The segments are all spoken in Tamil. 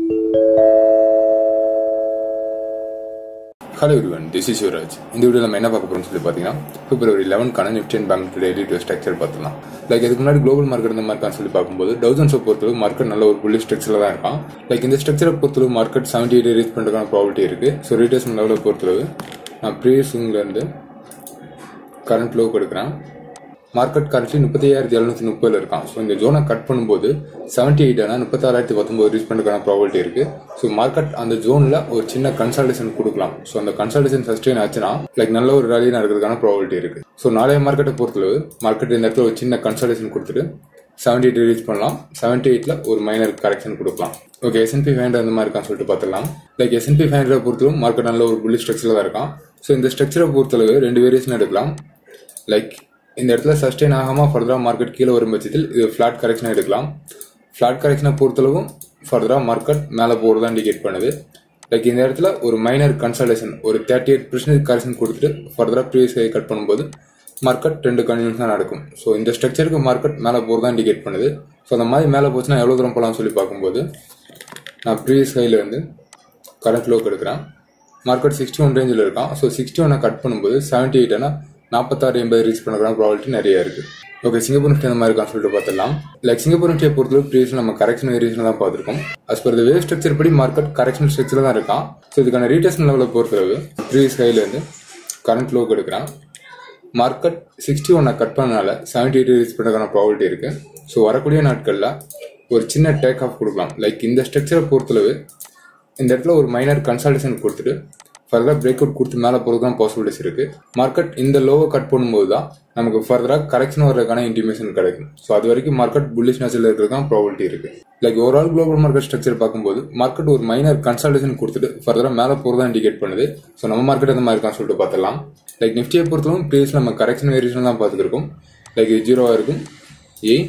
hello everyone this is Yuvaraj இந்த வீடியோ நம்ம என்ன பார்க்க போறோம்னு சொல்லி பார்த்தீங்கன்னா பிப்ரவரி லெவன்க்கான Nifty and bank daily to structure பார்த்துலாம் லைக் இதுக்கு முன்னாடி குளோபல் மார்க்கெட் இந்த மாதிரி சொல்லி பார்க்கும்போது தௌசண்ட்ஸை பொறுத்தளவு மார்க்கெட் நல்ல ஒரு புள்ளி ஸ்ட்ரக்சரில் தான் இருக்கான் லைக் இந்த ஸ்ட்ரக்சரை பொறுத்தளவு மார்க்கெட் செவன்டி எயிட் ரீச் பண்ணுறதுக்கான ப்ராபிலிட்டி இருக்கு ஸோ ரீட்டேஷன் லெவலை பொறுத்தளவு நான் ப்ரீவியஸ்லேருந்து கரண்ட் லோ கொடுக்குறேன் மார்க்கெட் கரண்ட்லி முப்பத்தி ஐயாயிரத்தி எழுநூத்தி முப்பதுல இருக்கான் ஸோ இந்த ஜோனை கட் பண்ணும்போது செவன்டி எயிட் ஆனால் முப்பத்தாறாயிரத்தி பத்தொன்பது ரீச் பண்ணுறதுக்கான ப்ராபிலிட்டி இருக்கு ஸோ மார்க்கெட் அந்த ஜோன்ல ஒரு சின்ன கன்சல்டேஷன் கொடுக்கலாம் ஸோ அந்த கன்சல்டேஷன் சஸ்டெயின் ஆச்சுன்னா லைக் நல்ல ஒரு ரேலி நடக்கிறதுக்கான ப்ராபிலிட்டி இருக்கு ஸோ நாளைய மார்க்கெட்டை பொறுத்தளவு மார்க்கெட் இந்த இடத்துல ஒரு சின்ன கன்சல்டேஷன் கொடுத்துட்டு செவன்டி எயிட் ரீச் பண்ணலாம் செவன்டி எயிட்ல ஒரு மைனர் கரெக்ஷன் கொடுக்கலாம் ஓகே எஸ்என்பி ஃபைவ் ஹண்ட்ரட் அந்த மாதிரி இருக்கான்னு சொல்லிட்டு பார்த்துலாம் லைக் எஸ்என்பி ஃபைவ் ஹண்ட்ரட் பொறுத்தளவு மார்க்கெட் நல்ல ஒரு புள்ளி ஸ்ட்ரக்சரில் தான் இருக்கான் ஸோ இந்த ஸ்ட்ரக்சரை பொறுத்தளவு ரெண்டு வேரியேஷன் எடுக்கலாம் லைக் இந்த இடத்துல சஸ்டெயின் ஆகாம ஃபர்தரா மார்க்கெட் கீழே வரும் பட்சத்தில் இது ஃபிளாட் கரெக்ஷன் எடுக்கலாம் ஃபிளாட் கரெக்ஷனை பொறுத்தளவும் ஃபர்தரா மார்க்கெட் மேலே போகிறதா இண்டிகேட் பண்ணுது லைக் இந்த இடத்துல ஒரு மைனர் கன்சல்டேஷன் ஒரு தேர்ட்டி எயிட் பர்சன்டேஜ் கரெக்ஷன் கொடுத்துட்டு ஃபர்தரா ப்ரீவியஸ் ஹை கட் பண்ணும்போது மார்க்கெட் ரெண்டு கன்வியூஸ் தான் நடக்கும் ஸோ இந்த ஸ்ட்ரக்சருக்கு மார்க்கெட் மேலே போகிறதா இண்டிகேட் பண்ணுது ஸோ அந்த மாதிரி மேலே போச்சுன்னா எவ்வளோ தூரம் போகலாம்னு சொல்லி பார்க்கும்போது நான் ப்ரீவியஸ் ஹைல இருந்து கரண்ட் லோக்கு எடுக்கிறேன் மார்க்கெட் சிக்ஸ்டி ஒன் ரேஞ்சில் இருக்கான் ஸோ சிக்ஸ்டி ஒன்னை கட் பண்ணும்போது செவன்டி எயிட்னா நாற்பத்தாறு எண்பது ரீச் பண்ணுற ப்ராபிலிட்டி நிறைய இருக்கு ஓகே சிங்கப்பூர் நிஃப்டி அந்த மாதிரி இருக்கான்னு சொல்லிட்டு பார்த்துலாம் லைக் சிங்கப்பூர் நிஃப்டியை பொறுத்தவரை ப்ரீவியஸ் நம்ம கரெக்ஷன் வேரியேஷன் தான் பார்த்துருக்கோம் அஸ் பர் வேவ் ஸ்ட்ரக்சர் படி மார்க்கெட் கரெக்ஷன் ஸ்ட்ரக்சர் தான் இருக்கான் ஸோ இதுக்கான ரீட்டேஷன் லெவலை பொறுத்தளவு ப்ரீவியஸ் ஹைல இருந்து கரண்ட் லோக்கு எடுக்கிறேன் மார்க்கெட் சிக்ஸ்டி ஒன்னை கட் பண்ணனால செவன்டி எயிட் ரீச் பண்ணுறதுக்கான ப்ராபிலிட்டி இருக்கு ஸோ வரக்கூடிய நாட்களில் ஒரு சின்ன டேக் ஆஃப் கொடுக்கலாம் லைக் இந்த ஸ்ட்ரக்சரை பொறுத்தளவு இந்த இடத்துல ஒரு மைனர் கன்சல்டேஷன் கொடுத்துட்டு ஃபர்தராக பிரேக் அவுட் கொடுத்து மேலே போகிறது தான் பாசிபிலிட்டிஸ் இருக்கு மார்க்கெட் இந்த லோவை கட் பண்ணும்போது தான் நமக்கு ஃபர்தராக கரெக்ஷன் வர்றதுக்கான இன்டிமேஷன் கிடைக்கும் ஸோ அது வரைக்கும் மார்க்கெட் புல்லிஷ் நேச்சரில் இருக்கிறது தான் ப்ராபிலிட்டி இருக்கு like overall global market structure பார்க்கும்போது மார்க்கெட் ஒரு மைனர் கன்சல்டேஷன் கொடுத்துட்டு ஃபர்தராக மேலே போகிறதா இண்டிகேட் பண்ணுது ஸோ நம்ம மார்க்கெட் அந்த மாதிரி இருக்கான்னு சொல்லிட்டு பார்த்துலாம் லைக் நிஃப்டியை பொறுத்தவரை ப்ளேஸ் நம்ம கரெக்ஷன் வேரியேஷன் தான் பார்த்துருக்கோம் லைக் இது ஜீரோவாக இருக்கும் ஏ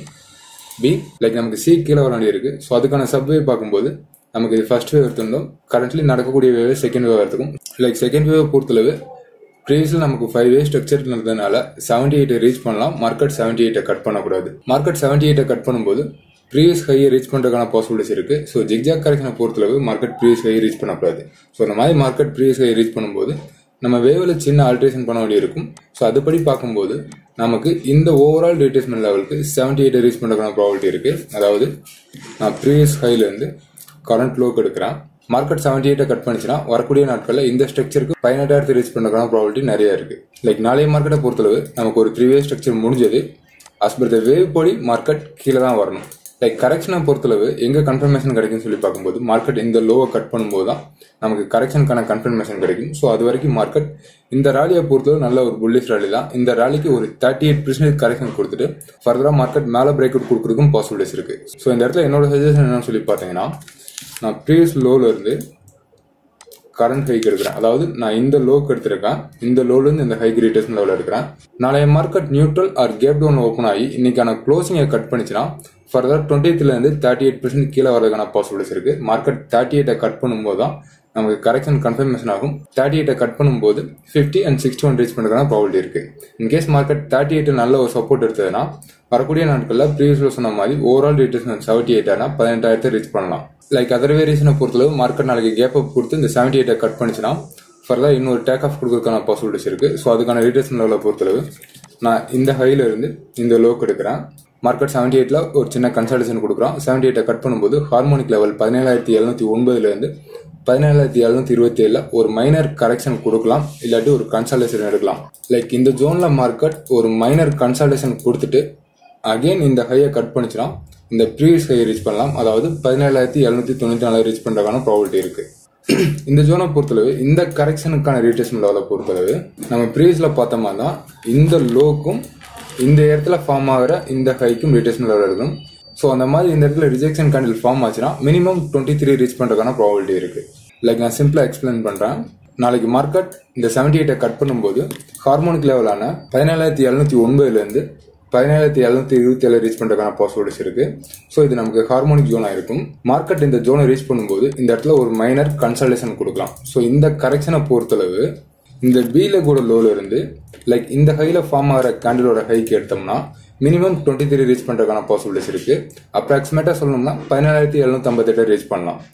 பி லைக் நமக்கு சி கீழே வர வேண்டிய இருக்கு ஸோ அதுக்கான சப்வே பார்க்கும்போது நமக்கு இது ஃபர்ஸ்ட் வேவ் எடுத்திருந்தோம் கரண்ட்லி நடக்கக்கூடிய வேவ் செகண்ட் வேவ் எடுத்துக்கும் லைக் செகண்ட் வேவ் பொறுத்தளவு ப்ரீவியஸில் நமக்கு ஃபைவ் வே ஸ்ட்ரக்சர் இருந்ததுனால செவன்டி எயிட்டை ரீச் பண்ணலாம் மார்க்கெட் செவன்டி எயிட்டை கட் பண்ணக்கூடாது மார்க்கெட் செவன்டி எயிட்டை கட் பண்ணும்போது ப்ரீவியஸ் ஹையை ரீச் பண்ணுறதுக்கான பாசிபிலிட்டிஸ் இருக்கு ஸோ ஜிக்ஜாக் கரெக்ஷனை பொறுத்தளவு மார்க்கெட் ப்ரீவியஸ் ஹை ரீச் பண்ணக்கூடாது ஸோ அந்த மாதிரி மார்க்கெட் ப்ரீவியஸ் ஹை ரீச் பண்ணும்போது நம்ம வேவில் சின்ன ஆல்ட்ரேஷன் பண்ண வேண்டி இருக்கும் ஸோ அதுபடி பார்க்கும்போது நமக்கு இந்த ஓவரால் ரீட்ரேஸ்மெண்ட் லெவலுக்கு செவன்டி எயிட் ரீச் பண்ணுறதுக்கான ப்ராபிலிட்டி இருக்கு அதாவது நான் ப்ரீவியஸ் ஹைலேருந்து கரண்ட் லோக்கு எடுக்கிறேன் மார்க்கெட் செவன்டி எயிட்டை கட் பண்ணிச்சுன்னா வரக்கூடிய நாட்களில் இந்த ஸ்ட்ரக்சருக்கு பதினெட்டாயிரத்து ரீச் பண்ணுறதுக்கான ப்ராபிலிட்டி நிறைய இருக்கு லைக் நாளைய மார்க்கெட்டை பொறுத்தளவு நமக்கு ஒரு த்ரீ வே ஸ்ட்ரக்சர் முடிஞ்சது அஸ் பர் த வேவ் படி மார்க்கெட் கீழே தான் வரணும் லைக் கரெக்ஷனை பொறுத்தளவு எங்க கன்ஃபர்மேஷன் கிடைக்கும்னு சொல்லி பார்க்கும்போது மார்க்கெட் இந்த லோவை கட் பண்ணும்போது தான் நமக்கு கரெக்ஷனுக்கான கன்ஃபர்மேஷன் கிடைக்கும் ஸோ அது வரைக்கும் மார்க்கெட் இந்த ராலியை பொறுத்தளவு நல்ல ஒரு புல்லிஷ் ராலி தான் இந்த ராலிக்கு ஒரு தேர்ட்டி எயிட் பர்சன்டேஜ் கரெக்ஷன் கொடுத்துட்டு ஃபர்தரா மார்க்கெட் மேலே பிரேக் அவுட் கொடுக்குறதுக்கும் பாசிபிலிட்டிஸ் இருக்கு ஸோ இந்த இடத்துல என்னோட சஜஷன் என்னன்னு சொல்லி பார்த்தீங்கன்னா நான் ப்ரீவியஸ் லோல இருந்து கரண்ட் ஹைக் எடுக்கிறேன் அதாவது நான் இந்த லோக்கு எடுத்திருக்கேன் இந்த லோல இருந்து இந்த ஹைக் ரீட்டேஷன் லெவல் எடுக்கிறேன் நாளைய market neutral or gap down open ஆகி இன்னைக்கான க்ளோசிங்கை கட் பண்ணிச்சுன்னா ஃபர்தர் டுவெண்ட்டில இருந்து தேர்ட்டி எயிட் பர்சன்ட் கீழே வரதுக்கான பாசிபிலிட்டிஸ் இருக்கு மார்க்கெட் தேர்ட்டி எயிட்டை கட் பண்ணும்போது தான் நமக்கு கரெக்ஷன் கன்ஃபர்மேஷன் ஆகும் தேர்ட்டி எயிட்டை கட் பண்ணும்போது fifty and sixty one reach பண்ணுறதுக்கான ப்ராபிலிட்டி இருக்கு இன்கேஸ் மார்க்கெட் தேர்ட்டி எயிட் நல்ல ஒரு சப்போர்ட் எடுத்ததுன்னா வரக்கூடிய நாட்களில் ப்ரீவியஸ்ல சொன்ன மாதிரி ஓவரால் ரீட்டேஷன் செவன்டி எயிட் ஆனால் பதினெட்டாயிரத்தை ரீச் பண்ணலாம் லைக் அதர் வேரியேஷனை பொறுத்தளவு மார்க்கெட் நாளைக்கு கேப் அப் கொடுத்து இந்த செவன்டி எயிட்டை கட் பண்ணிச்சுன்னா ஃபர்தர் இன்னொரு டேக் ஆஃப் கொடுக்கறதுக்கான பாசிபிலிட்டிஸ் இருக்கு ஸோ அதுக்கான ரீட்டேஷன் லெவலை பொறுத்தளவு நான் இந்த ஹைல இருந்து இந்த லோக்கு எடுக்கிறேன் மார்க்கெட் செவன்டி எயிட்ல ஒரு சின்ன கன்சல்டேஷன் கொடுக்குறோம் செவன்டி எயிட்டை கட் பண்ணும்போது ஹார்மோனிக் லெவல் பதினேழாயிரத்தி எழுநூத்தி ஒன்பதுல இருந்து பதினேழாயிரத்தி எழுநூத்தி இருபத்தி ஏழுல ஒரு மைனர் கரெக்ஷன் கொடுக்கலாம் இல்லாட்டி ஒரு கன்சல்டேஷன் எடுக்கலாம் லைக் இந்த ஜோன்ல மார்க்கெட் ஒரு மைனர் கன்சல்டேஷன் கொடுத்துட்டு அகைன் இந்த ஹையை கட் பண்ணிச்சுன்னா இந்த ப்ரீவியஸ் ஹை ரீச் பண்ணலாம் அதாவது பதினேழாயிரத்தி எழுநூத்தி தொண்ணூத்தி நாலு ரீச் பண்றதுக்கான ப்ராபிலிட்டி இருக்கு இந்த ஜோனை பொறுத்தளவு இந்த கரெக்ஷனுக்கான ரீட்டேஷன் லெவலை பொறுத்தளவு நம்ம ப்ரீவியஸ்ல பார்த்தோமா தான் இந்த லோக்கும் இந்த இடத்துல ஃபார்ம் ஆகிற இந்த ஹைக்கும் ரீட்டேஷன் லெவல் இருக்கும் ஸோ அந்த மாதிரி இந்த இடத்துல ரிஜெக்ஷன் கேண்டில் ஃபார்ம் ஆச்சுன்னா மினிமம் டுவெண்ட்டி த்ரீ ரீச் பண்ணுறதுக்கான ப்ராபிலிட்டி இருக்கு லைக் நான் சிம்பிளா எக்ஸ்பிளைன் பண்றேன் நாளைக்கு மார்க்கெட் இந்த செவன்டி எயிட்டை கட் பண்ணும்போது ஹார்மோனிக் லெவலான பதினேழாயிரத்தி எழுநூத்தி ஒன்பதுல இருந்து பதினேழாயிரத்தி எழுநூத்தி இருபத்தி ஏழு ரீச் பண்றதுக்கான பாசிபிலிட்டிஸ் இருக்கு ஸோ இது நமக்கு ஹார்மோனிக் ஜோனா இருக்கும் மார்க்கெட் இந்த ஜோனை ரீச் பண்ணும்போது இந்த இடத்துல ஒரு மைனர் கன்சல்டேஷன் கொடுக்கலாம் ஸோ இந்த கரெக்ஷனை பொறுத்தளவு இந்த பீல கூட லோல இருந்து லைக் இந்த ஹைல ஃபார்ம் ஆகிற கேண்டிலோட ஹைக்கு எடுத்தோம்னா மினிமம் டுவெண்ட்டி த்ரீ ரீச் பண்றதுக்கான பாசிபிலிட்டிஸ் இருக்கு அப்ராக்சிமேட்டா சொல்லணும்னா பதினேழாயிரத்தி எழுநூத்தி ஐம்பத்தெட்டு ரீச் பண்ணலாம்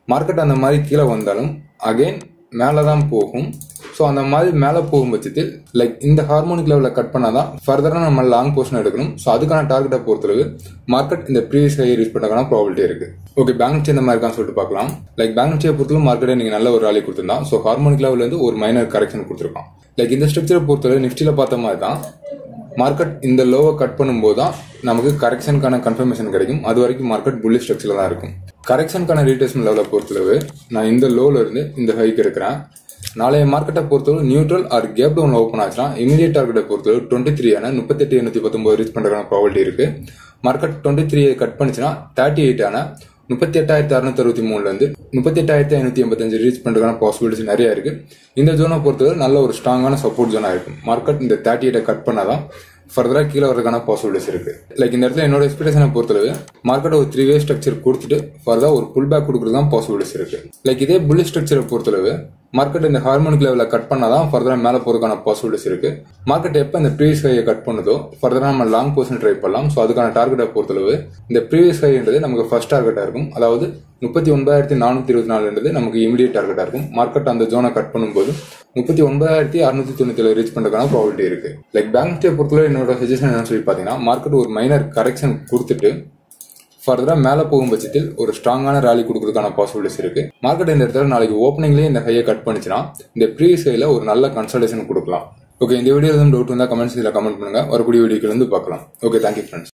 மார்க்கெட் அந்த மாதிரி கீழே வந்தாலும் அகைன் மேலே தான் போகும் ஸோ அந்த மாதிரி மேலே போகும் பட்சத்தில் லைக் இந்த ஹார்மோனிக் லெவலில் கட் பண்ணால் தான் ஃபர்தராக நம்ம லாங் போர்ஷன் எடுக்கணும் ஸோ அதுக்கான டார்கெட்டை பொறுத்தளவு மார்க்கெட் இந்த ப்ரீவியஸ் ஹை ரீச் பண்ணுறதுக்கான ப்ராபிலிட்டி இருக்கு ஓகே பேங்க் நிஃப்டி இந்த மாதிரி இருக்கான்னு சொல்லிட்டு பார்க்கலாம் லைக் பேங்க் நிஃப்டியை பொறுத்தளவு மார்க்கெட்டை நீங்கள் நல்ல ஒரு ராலி கொடுத்துருந்தா ஸோ ஹார்மோனிக் லெவலேருந்து ஒரு மைனர் கரெக்ஷன் கொடுத்துருக்கான் லைக் இந்த ஸ்ட்ரக்சரை பொறுத்தளவு நிஃப்டியில் பார்த்த மாதிரி தான் மார்க்கெட் இந்த லோவை கட் பண்ணும்போது தான் நமக்கு கரெக்ஷனுக்கான கன்ஃபர்மேஷன் கிடைக்கும் அது வரைக்கும் மார்க்கெட் புள்ளி ஸ்ட்ரக்சரில் தான் இருக்கும் கரெக்ஷனுக்கான ரீட்ரேஸ்மெண்ட் லெவலை பொறுத்தளவு நான் இந்த லோல இருந்து இந்த ஹைக்கு இருக்கிறேன் நாளைய மார்க்கெட்டை பொறுத்தவரை neutral or gap down open ஆச்சுன்னா இமீடியட் டார்கெட்டை பொறுத்தவரை டுவெண்ட்டி த்ரீ முப்பத்தெட்டு எண்ணூற்றி பத்தொன்பது ரீச் பண்ணுறதுக்கான ப்ராபர்ட்டி இருக்கு மார்க்கெட் டுவெண்ட்டி த்ரீ கட் பண்ணுச்சுன்னா தேர்ட்டி எயிட் ஆன முப்பத்தி எட்டாயிரத்தி அறுநூத்தி அறுபத்தி மூணுல இருந்து முப்பத்தி எட்டாயிரத்தி ஐநூத்தி எண்பத்தஞ்சு ரீச் பண்றதுக்கான பாசிபிலிட்டிஸ் நிறைய இருக்கு இந்த ஜோனை பொறுத்தவரை நல்ல ஒரு ஸ்ட்ராங்கான சப்போர்ட் ஜோனா இருக்கும் மார்க்கெட் இந்த தேர்ட்டி எயிட்டை கட் பண்ணாதான் ஃபர்தரா கீழே வரதுக்கான பாசிபிலிட்டிஸ் இருக்கு லைக் இந்த இடத்துல என்னோட எக்ஸ்பெக்டேஷனை பொறுத்தளவு மார்க்கெட் ஒரு த்ரீ வே ஸ்ட்ரக்சர் கொடுத்துட்டு ஃபர்தா ஒரு புல் பேக் கொடுக்குறது தான் பாசிபிலிட்டிஸ் இருக்கு லைக் இதே புல்லி ஸ்ட்ரக்சரை பொறுத்தளவு மார்க்கெட் இந்த ஹார்மோனிக் லெவலில் கட் பண்ணாதான் ஃபர்தரா மேலே போறதுக்கான பாசிபிலிட்டிஸ் இருக்கு மார்க்கெட் எப்போ இந்த ப்ரீவியஸ் ஹையை கட் பண்ணுதோ ஃபர்தரா நம்ம லாங் போர்ஷன் ட்ரை பண்ணலாம் ஸோ அதுக்கான டார்கெட்டை பொறுத்தளவு இந்த ப்ரீவியஸ் ஹைன்றது நமக்கு ஃபர்ஸ்ட் டார்கெட்டா இருக்கும் அதாவது முப்பத்தி ஒன்பதாயிரத்தி நானூத்தி இருபத்தி நாலுன்றது நமக்கு இமீடியட் டார்கெட்டா இருக்கும் மார்க்கெட் அந்த ஜோனை கட் பண்ணும்போது முப்பத்தி ஒன்பதாயிரத்தி அறுநூத்தி தொண்ணூத்தி ஏழு ரீச் பண்றதுக்கான ப்ராபிலிட்டி இருக்கு லைக் பேங்க் நிஃப்டியை பொறுத்தவரை என்னோட சஜஷன் என்னன்னு சொல்லி பாத்தீங்கன்னா மார்க்கெட் ஒரு மைனர் கரெக்ஷன் கொடுத்துட்டு ஃபர்தராக மேலே போகும் பட்சத்தில் ஒரு ஸ்ட்ராங்கான ராலி கொடுக்கறதுக்கான பாசிபிலிட்டிஸ் இருக்கு மார்க்கெட் இந்த இடத்துல நாளைக்கு ஓப்பனிங்லேயே இந்த ஹையை கட் பண்ணுச்சுன்னா இந்த ப்ரீவியஸ் ஹையில் ஒரு நல்ல கன்சல்டேஷன் கொடுக்கலாம் ஓகே இந்த வீடியோ எதுவும் டவுட் வந்தால் கமெண்ட்ஸ் இதில் கமெண்ட் பண்ணுங்க வரக்கூடிய வீடியோக்கு வந்து பார்க்கலாம் ஓகே தேங்க்யூ ஃப்ரெண்ட்ஸ்